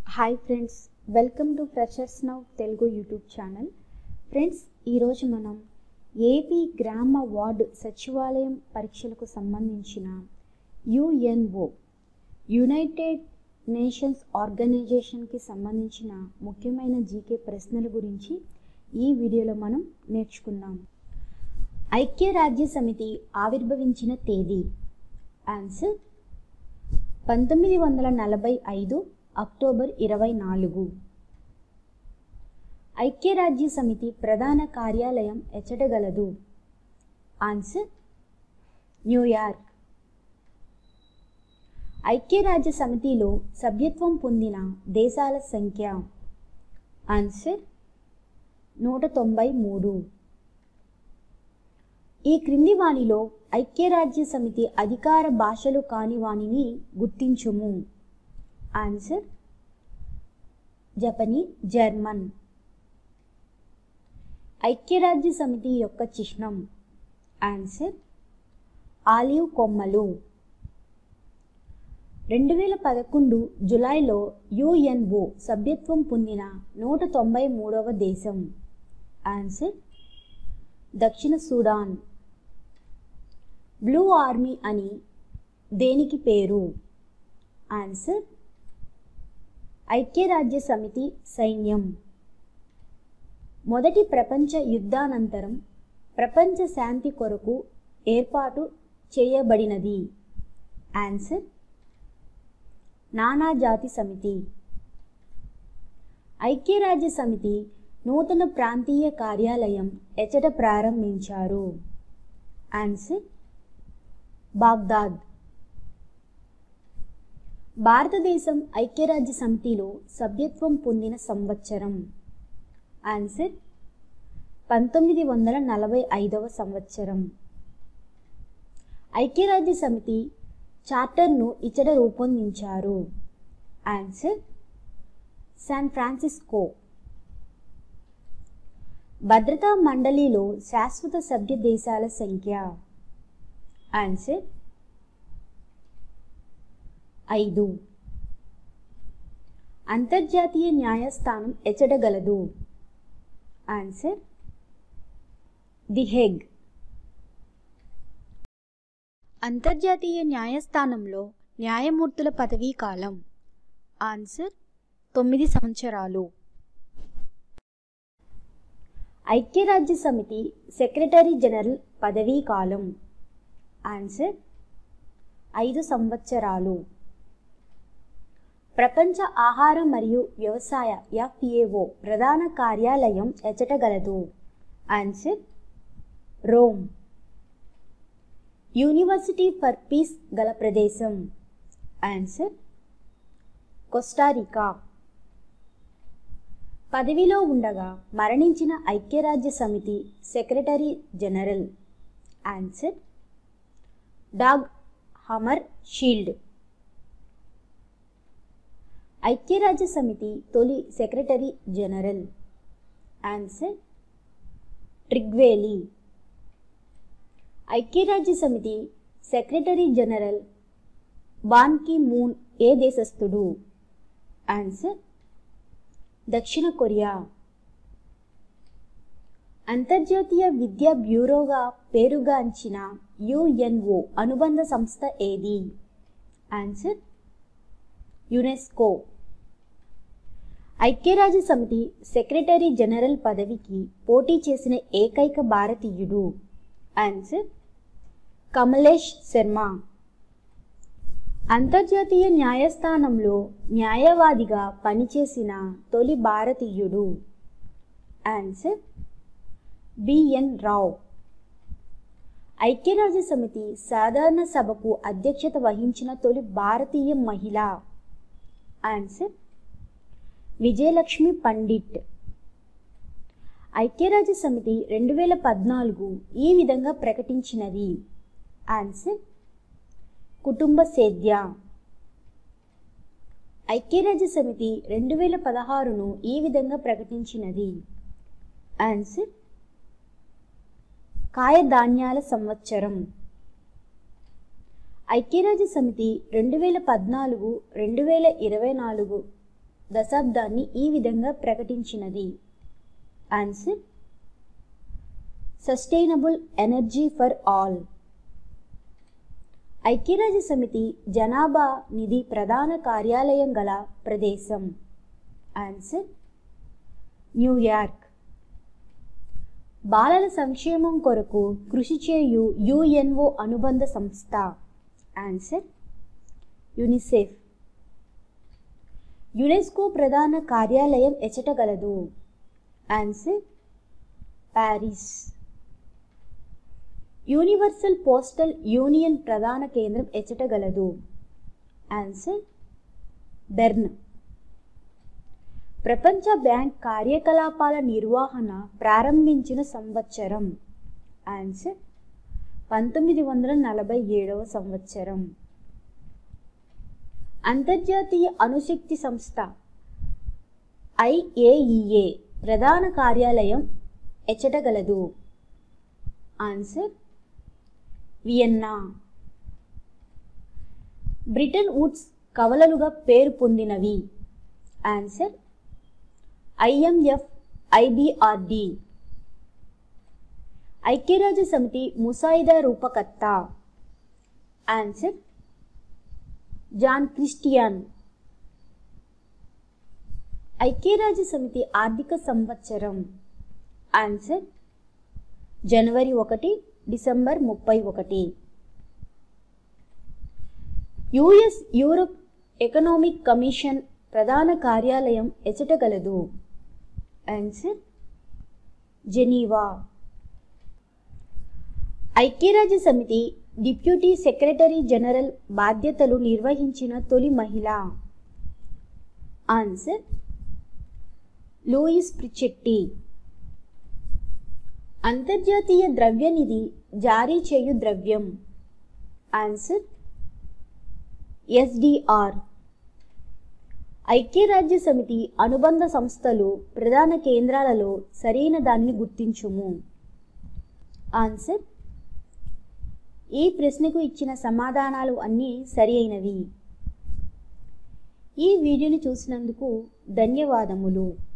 hi friends welcome to freshers now Telugu YouTube channel friends ఈరోజు మనం AP గ్రామ ward సచివాలయం పరీక్షలకు సంబంధించిన యుఎన్ఓ యునైటెడ్ నేషన్స్ ఆర్గనైజేషన్కి సంబంధించిన ముఖ్యమైన జీకే ప్రశ్నల గురించి ఈ వీడియోలో మనం నేర్చుకుందాం ఐక్యరాజ్య సమితి ఆవిర్భవించిన తేదీ ఆన్సర్ పంతొమ్మిది వందల నలభై ఐదు అక్టోబర్ ఇరవై నాలుగు ఐక్యరాజ్య సమితి ప్రధాన కార్యాలయం ఎచ్చటగలదు ఆన్సర్ న్యూయార్క్ ఐక్యరాజ్య సమితిలో సభ్యత్వం పొందిన దేశాల సంఖ్య ఆన్సర్ నూట తొంభై మూడు ఈ క్రింది వానిలో ఐక్యరాజ్య సమితి అధికార భాషలు కాని వానిని గుర్తించుము ఆన్సర్ జపనీ జర్మన్ ఐక్యరాజ్య సమితి యొక్క చిహ్నం ఆన్సర్ ఆలివ్ కొమ్మలు రెండు వేల పదకొండు జులైలో యుఎన్ఓ సభ్యత్వం పొందిన నూట తొంభై మూడవ దేశం ఆన్సర్ దక్షిణ సూడాన్ బ్లూ ఆర్మీ అని దేనికి పేరు ఆన్సర్ ఐక్యరాజ్య సమితి సైన్యం మొదటి ప్రపంచ యుద్ధానంతరం ప్రపంచ శాంతి కొరకు ఏర్పాటు చేయబడినది ఆన్సర్ నానాజాతి సమితి ఐక్యరాజ్య సమితి నూతన ప్రాంతీయ కార్యాలయం ఎచట ప్రారంభించారు ఆన్సర్ బాగ్దాద్ భారతదేశం ఐక్యరాజ్య సమితిలో సభ్యత్వం పొందిన సంవత్సరం ఆన్సర్ పంతొమ్మిది వందల నలభై ఐదవ సంవత్సరం ఐక్యరాజ్య సమితి చార్టర్ను ఇచ్చట రూపొందించారు ఆన్సర్ శాన్ ఫ్రాన్సిస్కో భద్రతా మండలిలో శాశ్వత సభ్య దేశాల సంఖ్య ఆన్సర్ ఐదు అంతర్జాతీయ న్యాయస్థానం ఎచ్చడగలదు ఆన్సర్ ది హెగ్ అంతర్జాతీయ న్యాయస్థానంలో న్యాయమూర్తుల పదవీ కాలం ఆన్సర్ తొమ్మిది సంవత్సరాలు ఐక్యరాజ్య సమితి సెక్రటరీ జనరల్ పదవీ కాలం ఆన్సర్ ఐదు సంవత్సరాలు ప్రపంచ ఆహార మరియు వ్యవసాయ ఎఫ్ఏఓ ప్రధాన కార్యాలయం ఎచ్చటగలదు answer Rome university for peace గల ప్రదేశం ఆన్సర్ కొస్టారికా పదవిలో ఉండగా మరణించిన ఐక్యరాజ్య సమితి secretary general answer Dag Hammarskjold ఐక్యరాజ్య సమితి తొలి సెక్రటరీ జనరల్ ఆన్సర్ ట్రిగ్వేలీ ఐక్యరాజ్య సమితి secretary general Ban Ki Moon ఏ దేశస్థుడు ఆన్సర్ దక్షిణ కొరియా అంతర్జాతీయ విద్యా బ్యూరోగా పేరుగాంచిన యుఎన్ఓ అనుబంధ సంస్థ ఏది ఆన్సర్ యునెస్కో ఐక్యరాజ్య సమితి సెక్రటరీ జనరల్ పదవికి పోటీ చేసిన ఏకైక భారతీయుడు ఆన్సర్ కమలేష్ శర్మ అంతర్జాతీయ న్యాయస్థానంలో న్యాయవాదిగా పనిచేసిన తొలి భారతీయుడు ఆన్సర్ బిఎన్ రావ్ ఐక్యరాజ్య సమితి సాధారణ సభకు అధ్యక్షత వహించిన తొలి భారతీయ మహిళ ఆన్సర్ విజయలక్ష్మి పండిట్ ఐక్యరాజ్య సమితి రెండు వేల పద్నాలుగు ఈ విధంగా ప్రకటించినది ఆన్సర్ కుటుంబ సేద్య ఐక్యరాజ్య సమితి రెండు వేల పదహారును ఈ విధంగా ప్రకటించినది ఆన్సర్ కాయధాన్యాల సంవత్సరం ఐక్యరాజ్య సమితి రెండు వేల పద్నాలుగు రెండు వేల ఇరవై నాలుగు దశాబ్దాన్ని ఈ విధంగా ప్రకటించినది answer sustainable energy for all ఐక్యరాజ్య సమితి జనాభా నిధి ప్రధాన కార్యాలయం గల ప్రదేశం ఆన్సర్ న్యూయార్క్ బాలల సంక్షేమం కొరకు కృషి చేయు యుఎన్ఓ అనుబంధ సంస్థ ఆన్సర్ యునిసెఫ్ యునెస్కో ప్రధాన కార్యాలయం ఎచటగలదు answer Paris universal postal union ప్రధాన కేంద్రం ఎచటగలదు ఆన్సర్ బెర్న్ ప్రపంచ బ్యాంక్ కార్యకలాపాల నిర్వహణ ప్రారంభించిన సంవత్సరం ఆన్సర్ పంతొమ్మిది వందల నలభై ఏడవ సంవత్సరం అంతర్జాతీయ అణుశక్తి సంస్థ ఐఏఈఏ ప్రధాన కార్యాలయం ఎచ్చటగలదు ఆన్సర్ వియన్నా బ్రిటన్ వుడ్స్ కవలలుగా పేరు పొందినవి ఆన్సర్ ఐఎంఎఫ్ ఐబిఆర్డి ఐక్యరాజ్య సమితి ముసాయిదా రూపకర్త ఆన్సర్ జాన్ క్రిస్టియన్ ఐక్యరాజ్య సమితి ఆర్థిక సంవత్సరం ఆన్సర్ జనవరి ఒకటి డిసెంబర్ ముప్పై ఒకటి యుఎస్ యూరప్ ఎకనామిక్ కమిషన్ ప్రధాన కార్యాలయం ఎచటగలదు ఆన్సర్ జెనీవా ఐక్యరాజ్య సమితి డిప్యూటీ సెక్రటరీ జనరల్ బాధ్యతలు నిర్వహించిన తొలి మహిళ ఆన్సర్ లూయిస్ ప్రిచెట్టి అంతర్జాతీయ ద్రవ్యనిధి జారీ చేయు ద్రవ్యం ఆన్సర్ ఎస్డిఆర్ ఐక్యరాజ్య సమితి అనుబంధ సంస్థలు ప్రధాన కేంద్రాలలో సరైన దానిని గుర్తించుము ఆన్సర్ ఈ ప్రశ్నకు ఇచ్చిన సమాధానాలు అన్నీ సరి అయినవి ఈ వీడియోని చూసినందుకు ధన్యవాదములు